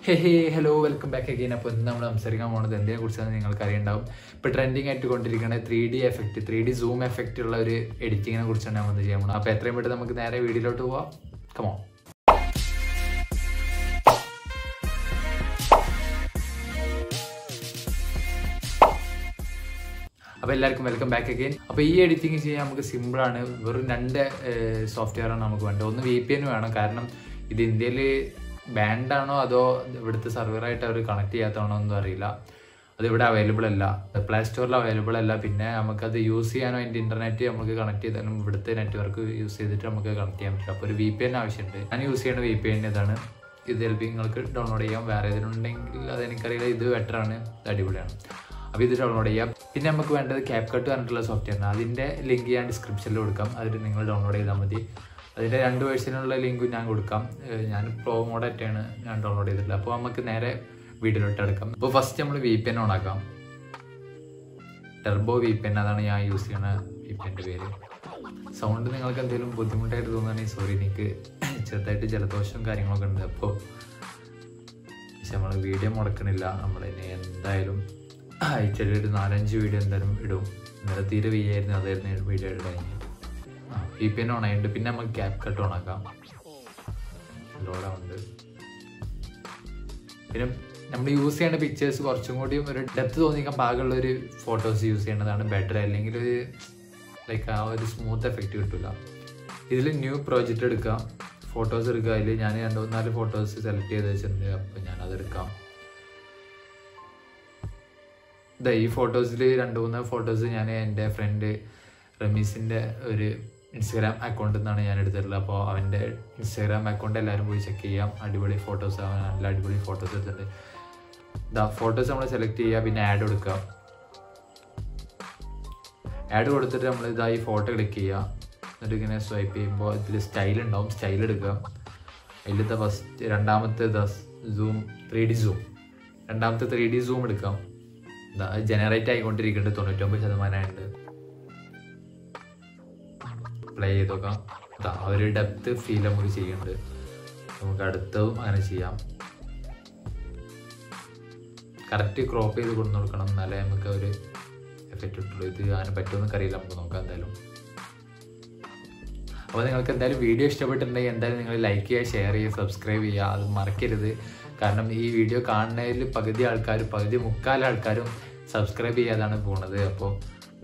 ഹേ hey hello welcome back again അപ്പോൾ ഇന്ന് നമ്മൾ സംസാരിക്കാൻ പോകുന്നത് എന്തിനെ കുറിച്ചാണ് നിങ്ങൾക്ക് അറിയുണ്ടാവും ഇപ്പോൾ ട്രെൻഡിങ് ആയിട്ട് കൊണ്ടിരിക്കുന്ന three D effect three D zoom effect ഉള്ള ഒരു എഡിറ്റിങ്ങിനെ കുറിച്ചാണ് നമ്മൾ ചെയ്യാൻ പോകുന്നത് അപ്പോൾ എത്രയും പെട്ടെന്ന് നമുക്ക് നേരെ വീഡിയോയിലോട്ട് പോവാം കമോ അപ്പോൾ എല്ലാവർക്കും വെൽക്കം ബാക്ക് അഗെയിൻ അപ്പോൾ ഈ എഡിറ്റിംഗ് ചെയ്യാൻ നമുക്ക് സിമ്പിളാണ് വെറും രണ്ട് സോഫ്റ്റ്വെയറാണ് നമുക്ക് വേണ്ടത് ഒന്ന് വി പി എൻ വേണം കാരണം ഇത് ഇന്ത്യയിൽ ബാൻഡ് ആണോ അതോ ഇവിടുത്തെ സെർവറായിട്ട് അവർ കണക്ട് ചെയ്യാത്തതാണോ ഒന്നും അറിയില്ല അത് ഇവിടെ അവൈലബിൾ അല്ല പ്ലേ സ്റ്റോറിൽ അവൈലബിൾ അല്ല പിന്നെ നമുക്കത് യൂസ് ചെയ്യാനോ അതിൻ്റെ ഇന്റർനെറ്റ് നമുക്ക് കണക്ട് ചെയ്താലും ഇവിടുത്തെ നെറ്റ്വർക്ക് യൂസ് ചെയ്തിട്ട് നമുക്ക് കണക്ട് ചെയ്യാൻ പറ്റില്ല അപ്പോൾ ഒരു വി പി എൻ ആവശ്യമുണ്ട് ഞാൻ യൂസ് ചെയ്യുന്ന വി പി എൻ ഇതാണ് ഇത് ചിലപ്പോൾ നിങ്ങൾക്ക് ഡൗൺലോഡ് ചെയ്യാം വേറെ ഏതിനുണ്ടെങ്കിൽ അതെനിക്കറിയില്ല ഇത് ബെറ്റർ ആണ് ഇത് അടിപൊളിയാണ് അപ്പോൾ ഇത് ഡൗൺലോഡ് ചെയ്യാം പിന്നെ നമുക്ക് വേണ്ടത് ക്യാപ് കട്ട് പറഞ്ഞിട്ടുള്ള സോഫ്റ്റ്വെയറാണ് അതിൻ്റെ ലിങ്ക് ഞാൻ ഡിസ്ക്രിപ്ഷനിൽ കൊടുക്കാം അതിൽ നിങ്ങൾ ഡൗൺലോഡ് ചെയ്താൽ മതി അതിൻ്റെ രണ്ട് വേർഷനുള്ള ലിങ്കും ഞാൻ കൊടുക്കാം ഏഹ് ഞാൻ പ്രോ മോഡായിട്ടാണ് ഞാൻ ഡൗൺലോഡ് ചെയ്തിട്ടുള്ളത് അപ്പോൾ നമുക്ക് നേരെ വീഡിയോയിലോട്ട് എടുക്കാം അപ്പോൾ ഫസ്റ്റ് നമ്മൾ വി പി എൻ ഓൺ ആക്കാം ടെർബോ വി പി എൻ അതാണ് ഞാൻ യൂസ് ചെയ്യുന്ന വി പി എൻ്റെ പേര് സൗണ്ട് നിങ്ങൾക്ക് എന്തെങ്കിലും ബുദ്ധിമുട്ടായിട്ട് തോന്നുകയാണെങ്കിൽ സോറി എനിക്ക് ചെറുതായിട്ട് ജലദോഷവും കാര്യങ്ങളൊക്കെ ഉണ്ട് അപ്പോൾ പക്ഷെ നമ്മൾ വീഡിയോ മുടക്കണില്ല നമ്മളിനി എന്തായാലും ആഴ്ചയിൽ ഒരു നാലഞ്ച് വീഡിയോ എന്തായാലും ഇടും ഇന്നലെ തീരെ വയ്യായിരുന്നു അതായിരുന്നു വീഡിയോ ഇടാൻ ആ വി പി എൻ ഓൺ ആയിട്ടുണ്ട് പിന്നെ നമുക്ക് ക്യാപ് കട്ട് ഓൺ ആക്കാം ലോഡാവുണ്ട് പിന്നെ നമ്മൾ യൂസ് ചെയ്യുന്ന പിക്ചേഴ്സ് കുറച്ചും കൂടിയും ഒരു ഡെപ്ത് തോന്നിക്കാൻ പാകമുള്ള ഒരു ഫോട്ടോസ് യൂസ് ചെയ്യുന്നതാണ് ബെറ്റർ അല്ലെങ്കിൽ ഒരു ലൈക്ക് ആ ഒരു സ്മൂത്ത് എഫക്റ്റ് കിട്ടില്ല ഇതിൽ ന്യൂ പ്രോജക്റ്റ് എടുക്കാം ഫോട്ടോസ് എടുക്കുക അതിൽ ഞാൻ രണ്ട് മൂന്നാല് ഫോട്ടോസ് സെലക്ട് ചെയ്ത് വെച്ചിട്ടുണ്ട് അപ്പോൾ ഞാൻ അതെടുക്കാം ഇതാ ഈ ഫോട്ടോസിൽ രണ്ട് മൂന്ന് ഫോട്ടോസ് ഞാൻ എൻ്റെ ഫ്രണ്ട് റമീസിൻ്റെ ഒരു ഇൻസ്റ്റാഗ്രാം അക്കൗണ്ടിൽ നിന്നാണ് ഞാൻ എടുത്തിട്ടുള്ളത് അപ്പോൾ അവൻ്റെ ഇൻസ്റ്റാഗ്രാം അക്കൗണ്ട് എല്ലാവരും പോയി ചെക്ക് ചെയ്യാം അടിപൊളി ഫോട്ടോസ് അവൻ നല്ല അടിപൊളി ഫോട്ടോസ് എടുത്തിട്ടുണ്ട് ഇതാ ഫോട്ടോസ് നമ്മൾ സെലക്ട് ചെയ്യുക പിന്നെ ആഡ് കൊടുക്കുക ആഡ് കൊടുത്തിട്ട് നമ്മൾ ഇതാ ഈ ഫോട്ടോ ക്ലിക്ക് ചെയ്യുക എന്നിട്ട് ഇങ്ങനെ സ്വൈപ്പ് ചെയ്യുമ്പോൾ ഇതിൽ സ്റ്റൈൽ ഉണ്ടാവും സ്റ്റൈൽ എടുക്കുക അതിലത്തെ ഫസ്റ്റ് രണ്ടാമത്തെ സൂം ത്രീ ഡി സൂം രണ്ടാമത്തെ ത്രീ ഡി സൂം എടുക്കാം ഇതാ ജനറേറ്റ് ആയിക്കൊണ്ടിരിക്കുന്നുണ്ട് തൊണ്ണൂറ്റൊമ്പത് ശതമാനമായിട്ട് പ്ലേ ചെയ്ത് നോക്കാം ഇതാ ആ ഒരു ഡെപ്ത് ഫീൽ നമുക്ക് ചെയ്യുന്നുണ്ട് നമുക്ക് അടുത്തതും അങ്ങനെ ചെയ്യാം കറക്റ്റ് ക്രോപ്പ് ചെയ്ത് കൊണ്ടു കൊടുക്കണം എന്നാലേ നമുക്ക് ഒരു എഫക്റ്റ് കിട്ടുള്ളൂ ഇത് അങ്ങനെ പറ്റുമെന്നൊക്കെ അറിയില്ല നമുക്ക് നോക്കാം എന്തായാലും അപ്പോൾ നിങ്ങൾക്ക് എന്തായാലും വീഡിയോ ഇഷ്ടപ്പെട്ടിട്ടുണ്ടെങ്കിൽ എന്തായാലും നിങ്ങൾ ലൈക്ക് ചെയ്യുക ഷെയർ ചെയ്യുക സബ്സ്ക്രൈബ് ചെയ്യുക അത് മറക്കരുത് കാരണം ഈ വീഡിയോ കാണുന്നതിൽ പകുതി ആൾക്കാർ പകുതി മുക്കാൽ ആൾക്കാരും സബ്സ്ക്രൈബ് ചെയ്യാതാണ് പോണത് അപ്പോൾ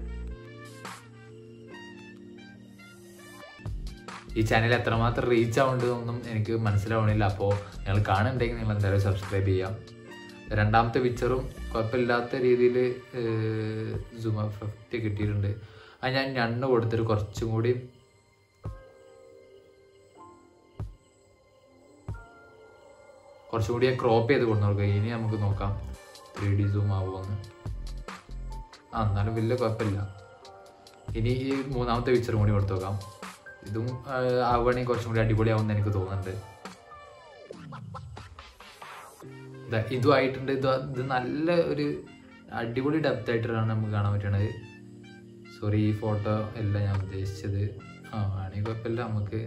ഈ ചാനൽ എത്രമാത്രം റീച്ച് ആവേണ്ടതൊന്നും എനിക്ക് മനസ്സിലാവണില്ല അപ്പോൾ നിങ്ങൾ കാണുന്നുണ്ടെങ്കിൽ നിങ്ങൾ എന്തായാലും സബ്സ്ക്രൈബ് ചെയ്യാം രണ്ടാമത്തെ പിക്ചറും കുഴപ്പമില്ലാത്ത രീതിയിൽ സൂം എഫക്റ്റ് കിട്ടിയിട്ടുണ്ട് അത് ഞാൻ ഞണ്ണ് കൊടുത്തിട്ട് കുറച്ചും കൂടി കുറച്ചും കൂടി ക്രോപ്പ് ചെയ്ത് കൊണ്ടു നോക്കുക ഇനി നമുക്ക് നോക്കാം ത്രീ ഡി സൂം ആവുമെന്ന് ആ എന്നാലും വലിയ കുഴപ്പമില്ല ഇനി ഈ മൂന്നാമത്തെ പിക്ചറും കൂടി കൊടുത്തു നോക്കാം ഇതും ആവുകയാണെങ്കിൽ കുറച്ചും കൂടി അടിപൊളിയാവുമെന്ന് എനിക്ക് തോന്നുന്നുണ്ട് ദാ ഇതും ആയിട്ടുണ്ട് ഇത് ഇത് നല്ല ഒരു അടിപൊളി ഡെപ്ത് ആയിട്ടാണ് നമുക്ക് കാണാൻ പറ്റണത് സോറി ഈ ഫോട്ടോ അല്ല ഞാൻ ഉദ്ദേശിച്ചത് ആ ആണെങ്കിൽ കുഴപ്പമില്ല നമുക്ക്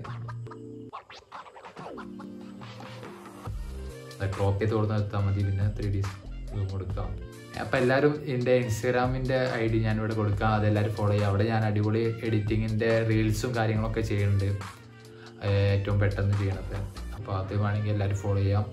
ക്രോപ്പ് ചെയ്ത് കൊടുത്ത് നിർത്താൽ മതി പിന്നെ ത്രീ ഡി സൂം കൊടുക്കാം അപ്പം എല്ലാവരും എൻ്റെ ഇൻസ്റ്റാഗ്രാമിൻ്റെ ഐ ഡി ഞാൻ ഇവിടെ കൊടുക്കാം അതെല്ലാവരും ഫോളോ ചെയ്യുക അവിടെ ഞാൻ അടിപൊളി എഡിറ്റിങ്ങിൻ്റെ റീൽസും കാര്യങ്ങളൊക്കെ ചെയ്യുന്നുണ്ട് ഏറ്റവും പെട്ടെന്ന് ചെയ്യണത് അപ്പോൾ അത് വേണമെങ്കിൽ എല്ലാവരും ഫോളോ ചെയ്യാം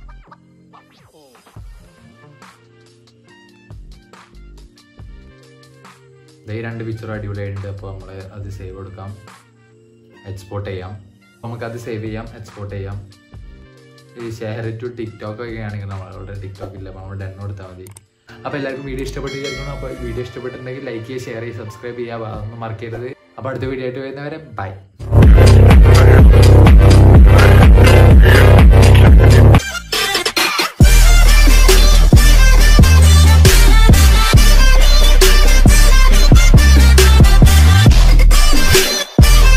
ഈ രണ്ട് പിക്ചറും അടിപൊളിയായിട്ടുണ്ട് അപ്പോൾ നമ്മൾ അത് സേവ് കൊടുക്കാം എക്സ്പോർട്ട് ചെയ്യാം നമുക്കത് സേവ് ചെയ്യാം എക്സ്പോർട്ട് ചെയ്യാം ഈ ഷെയർ ടു ടിക്ടോക്ക് ഒക്കെ ആണെങ്കിൽ നമ്മളവിടെ ടിക്ടോക്ക് ഇല്ല അപ്പോൾ നമ്മൾ ഡെൻ കൊടുത്താൽ മതി അപ്പോൾ എല്ലാവർക്കും വീഡിയോ ഇഷ്ടപ്പെട്ട് വിചാരിക്കണം അപ്പോൾ വീഡിയോ ഇഷ്ടപ്പെട്ടിട്ടുണ്ടെങ്കിൽ ലൈക്ക് ചെയ്യുക ഷെയർ ചെയ്യുക സബ്സ്ക്രൈബ് ചെയ്യുക അതൊന്നും മറക്കരുത് അപ്പോൾ അടുത്ത വീഡിയോ ആയിട്ട് വരുന്നവരെ ബൈ